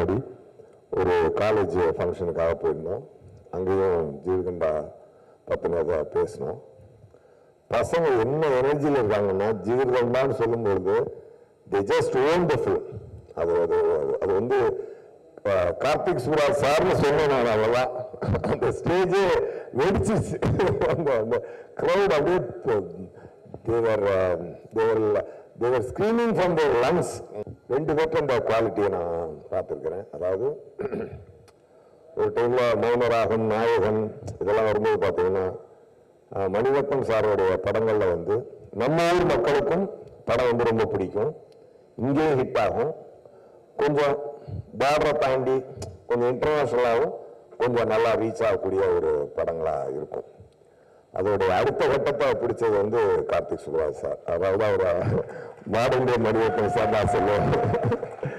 முன்னாடி ஒரு காலேஜ் ஃபங்க்ஷனுக்காக போயிருந்தோம் அங்கேயும் ஜீவகண்டா பற்றினதை பேசினோம் பசங்க என்ன எனர்ஜியில் இருக்காங்கன்னா ஜீவகண்டான்னு சொல்லும்பொழுது the just own the film அது அது அது வந்து அஹ், கார்த்திக் சுப்ராஜ் சார்னு சொன்னேன் நான் அவ்வளோதான் அந்த ஸ்டேஜே வெடிச்சிச்சு அந்த அந்த க்ரௌட் அப்படியே தேவர் தேவர் தேவர் ஸ்க்ரீனிங் ஃப்ரம் த லங்ஸ் ரெண்டு பேர்ட்டும் அந்த குவாலிட்டியை நான் பார்த்துருக்கிறேன் அதாவது ஒரு டைம்ல மௌனராகம் நாயகன் இதெல்லாம் வரும்போது பார்த்தீங்கன்னா அஹ், மணிரத்னம் சாரோடைய படங்கள்ல வந்து நம்ம ஊர் மக்களுக்கும் படம் வந்து ரொம்ப பிடிக்கும் இங்கேயும் ஹிட் ஆகும் கொஞ்சம் பார்டரை தாண்டி கொஞ்சம் இன்டர்நேஷ்னலாகவும் கொஞ்சம் நல்லா ரீச் ஆகக்கூடிய ஒரு படங்களா இருக்கும் அதோடைய அடுத்த கட்டத்தை பிடிச்சது வந்து கார்த்திக் சுப்ராஜ் சார் அதாவது அவர் மாடண்டிய மணிரத்னம் சார் நான் சொல்லுவேன்